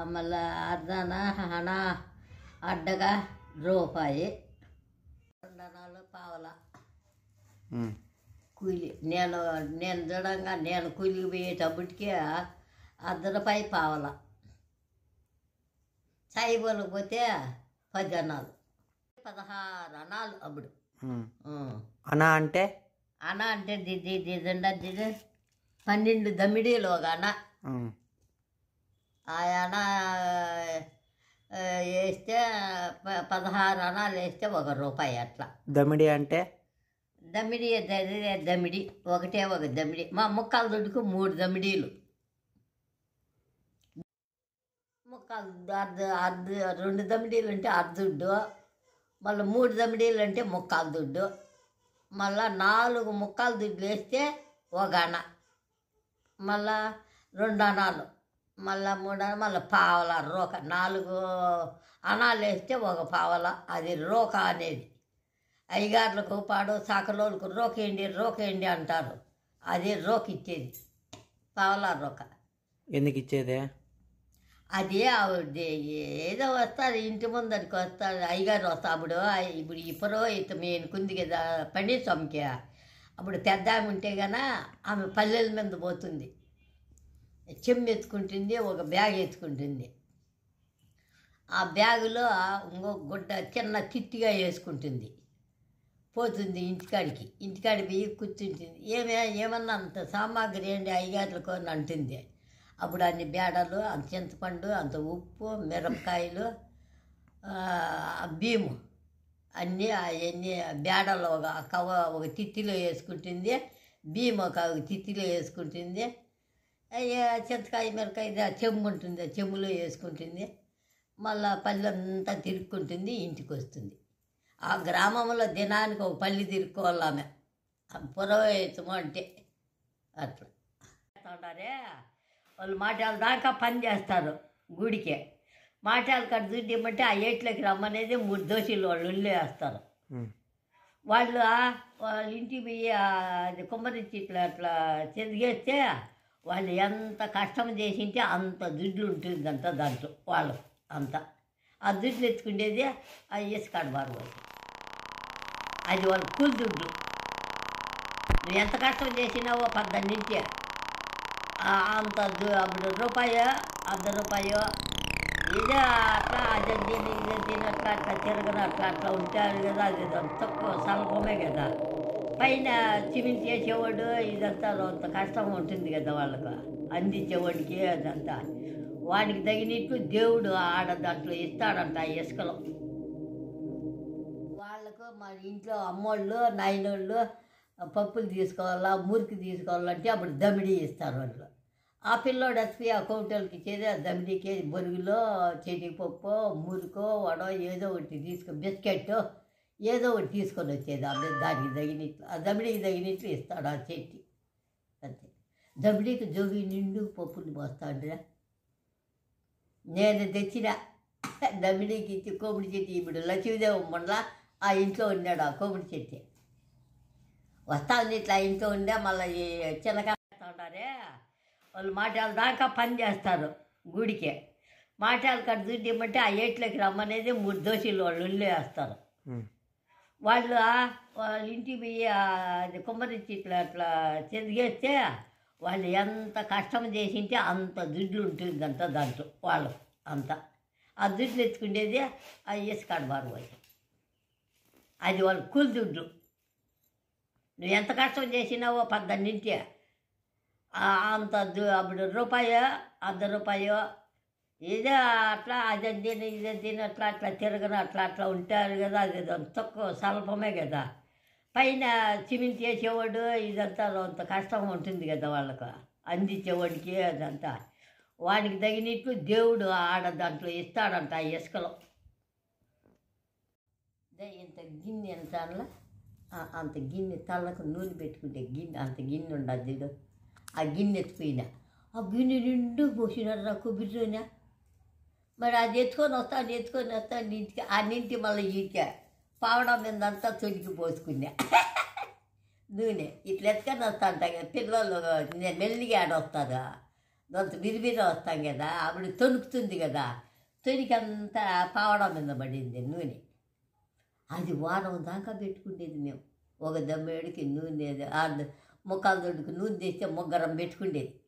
మళ్ళీ అర్ధన హణ అడ్డగా రూపాయి రెండనాలు పావల ఉమ్. కూలి నేను నేను చూడంగా నేను కూలికి పోయేటప్పటికి అర్ధ రూపాయి పావల సాయిబోలకు పోతే పది అన్నాలు పదహారు అనాలు అప్పుడు ఉమ్. ఉం. అన అంటే అన అంటే దిది దిదండ దిది పన్నెండు దమ్మిడీలు ఒక అన ఉమ్. ఆ అన ఆ, వేస్తే ప- పదహారు అనాలు వేస్తే ఒక రూపాయి అట్లా దమిడి అంటే దమ్మిడి అదే దమ్మిడి ఒకటే ఒక దమ్మిడి మా ముక్కల దుడ్డుకు మూడు దమ్మిడీలు ముక్కలు అర్ధ అర్ధ రెండు దమ్మిడీలు అంటే అర్ధుడ్డు మళ్ళీ మూడు దమ్మిడీలు అంటే ముక్కాల దుడ్డు మళ్ళా నాలుగు ముక్కాల దుడ్లు వేస్తే ఒక అణ మళ్ళా రెండు అణాలు మళ్ళా మూడు అణ మళ్ళీ పావల రోక నాలుగు అణాలు వేస్తే ఒక పావల అది రోక అనేది అయ్యగారులకు పాడు సాకలోళ్ళకు రోకేయండి రోకేయండి అంటారు అది రోక్ ఇచ్చేది పావలా రోక ఎందుకు ఇచ్చేదే అది ఆవిడ ఏదో వస్తారు ఇంటి ముందరికి వస్తారు అయ్యగారు వస్తా అప్పుడు ఆ- ఇప్పుడు ఇప్పుడు ఇత మీనుకుంది కదా పండి స్వామికి అప్పుడు పెద్ద ఆమె ఉంటే గన ఆమె పల్లెల మీద పోతుంది చెమ్ము ఎత్తుకుంటుంది ఒక బ్యాగ్ ఎత్తుకుంటుంది ఆ బ్యాగులో ఇంకో గుడ్డ చిన్న తిట్టిగా వేసుకుంటుంది పోతుంది ఇంటికాడికి ఇంటికాడి పోయి కూర్చుంటుంది ఏమే ఏమన్నా అంత సామాగ్రి ఏంటి అయ్యగారులకు అని అంటుంది అప్పుడు అన్ని బేడలు అంత చింతపండు అంత ఉప్పు మిరపకాయలు ఆ, బియ్యము అన్నీ అవన్నీ బేడలు ఒక కవ ఒక తిత్తిలో వేసుకుంటుంది బియ్యం ఒక తిత్తిలో వేసుకుంటుంది అయ్యా చింతకాయ మిరకాయ ఇది ఆ చెమ్ము ఉంటుంది ఆ చెమ్ములో వేసుకుంటుంది మళ్ళా పల్లెంతా తిరుక్కుంటుంది ఇంటికి వస్తుంది ఆ గ్రామంలో దినానికి ఒక పల్లి తిరుక్కోవాలి ఆమె ఆ పురోహితము అంటే అట్లా చేస్తుంటారే వాళ్ళు మాటల దాకా పని చేస్తారు గుడికి మాటలు కట్ట దుడ్డు ఇమ్మంటే ఆ ఏట్లోకి రమ్మనేది మూడు దోషులు వాళ్ళు ఉల్లి వేస్తారు ఉమ్. వాళ్ళు ఆ- వాళ్ళ ఇంటికి పోయి ఆ అది కుమ్మరించి ఇట్లా అట్లా చెదిగేస్తే వాళ్ళు ఎంత కష్టం చేసింటే అంత దుడ్లు ఉంటుంది అంత దాంట్లో వాళ్ళు అంత ఆ దుడ్లు ఎత్తుకునేది ఆ ఇసుకాడు బారు అది వాళ్ళ కూలి దుడ్లు నువ్వు ఎంత కష్టం చేసినావో పద్దన్నింటి అంత దు- అప్పుడు రూపాయి అర్ధ రూపాయి ఇదే అట్లా అది దీని ఇది దీని అట్లా అట్లా తిరగదు అట్లా అట్లా ఉంటారు కదా అది తక్కువ స్వల్పమే కదా పైన సిమెంట్ చేసేవాడు ఇదంతా అంత కష్టం ఉంటుంది కదా వాళ్ళకు అందించేవాడికి అదంతా వాడికి తగినట్టు దేవుడు ఆడ దాంట్లో ఇస్తాడంట ఆ ఇసుకలో వాళ్ళకు మన ఇంట్లో అమ్మోళ్ళు నాయనోళ్ళు పప్పులు తీసుకోవాలా మురికి తీసుకోవాలంటే అప్పుడు దమిడి ఇస్తారు వాళ్ళు ఆ పిల్లోడు ఎస్పీ ఆ కౌంటర్కి ఇచ్చేది ఆ దమిడికి బొరుగులో పప్పు మురికో వడో ఏదో ఒకటి తీసుకో బిస్కెట్ ఏదో ఒకటి తీసుకొని వచ్చేది ఆ బి- దానికి తగినట్లు ఆ దమిడికి తగినట్లు ఇస్తాడు ఆ చెట్టి అంతే దమిడికి జోగి నిండు పప్పులు పోస్తాడురా నేను తెచ్చిన దమిడికి ఇచ్చి కోమిడి చెట్టు ఇప్పుడు లక్ష్మీదేవి మొండల ఆ ఇంట్లో ఉన్నాడు ఆ కోమిడి చెట్టు వస్తాను ఇట్లా ఇంట్లో ఉండే మళ్ళీ ఈ చిన్నకాయ ఉంటారే వాళ్ళు మాటల దాకా పని చేస్తారు గుడికి మాటలు కట్ట దుడ్డు ఇమ్మంటే ఆ ఏట్లోకి రమ్మనేది మూడు దోషులు వాళ్ళు ఉల్లి వేస్తారు ఉమ్. వాళ్ళు ఆ- వాళ్ళ ఇంటికి పోయి ఆ అది కుమ్మరించి ఇట్లా అట్లా చెదిగేస్తే వాళ్ళు ఎంత కష్టం చేసింటే అంత దుడ్లు ఉంటుంది అంత దాంట్లో వాళ్ళు అంత ఆ దుడ్లు ఎత్తుకునేది ఆ ఇసుకాడు బారు పోయి అది వాళ్ళ కూలి దుడ్లు నువ్వు ఎంత కష్టం చేసినావో పద్దన్నింటి అంత దు- అప్పుడు రూపాయి అర్ధ రూపాయి ఇదే అట్లా అదే దీని ఇదే దీని అట్లా అట్లా తిరగను అట్లా అట్లా ఉంటారు కదా అది తక్కువ స్వల్పమే కదా పైన సిమెంట్ చేసేవాడు ఇదంతా అంత కష్టం ఉంటుంది కదా వాళ్ళకు అందించేవాడికి అదంతా వానికి తగినట్టు దేవుడు ఆడ దాంట్లో ఇస్తాడంట ఆ ఇసుకలో దే ఇంత గిన్నె ఎంత అనలా ఆ- అంత గిన్నె తలకు నూనె పెట్టుకుంటే గిన్నె అంత గిన్నె ఉండదు చూడు ఆ గిన్నె ఎత్తిపోయినా ఆ గిన్నె నిండు పోసినారు నా కొబ్బరి నూనె మరి అది ఎత్తుకొని వస్తాను ఎత్తుకొని వస్తాను ఇంటికి ఆ నింటి మళ్ళీ ఈకే పావడా మీద అంతా తొలికి పోసుకున్నా నూనె ఇట్లా ఎత్తుకొని వస్తా అంట కదా పిల్లలు నేను మెల్లిగా ఆడొస్తారు కొంత బిరిబిరి వస్తాం కదా ఆవిడ తొణుకుతుంది కదా తొనికంతా పావడం మీద పడింది నూనె అది వారం దాకా పెట్టుకునేది మేము ఒక దమ్మేడికి నూనె ఆ ముఖాల దొడ్డుకి నూనె తెస్తే ముగ్గరం పెట్టుకునేది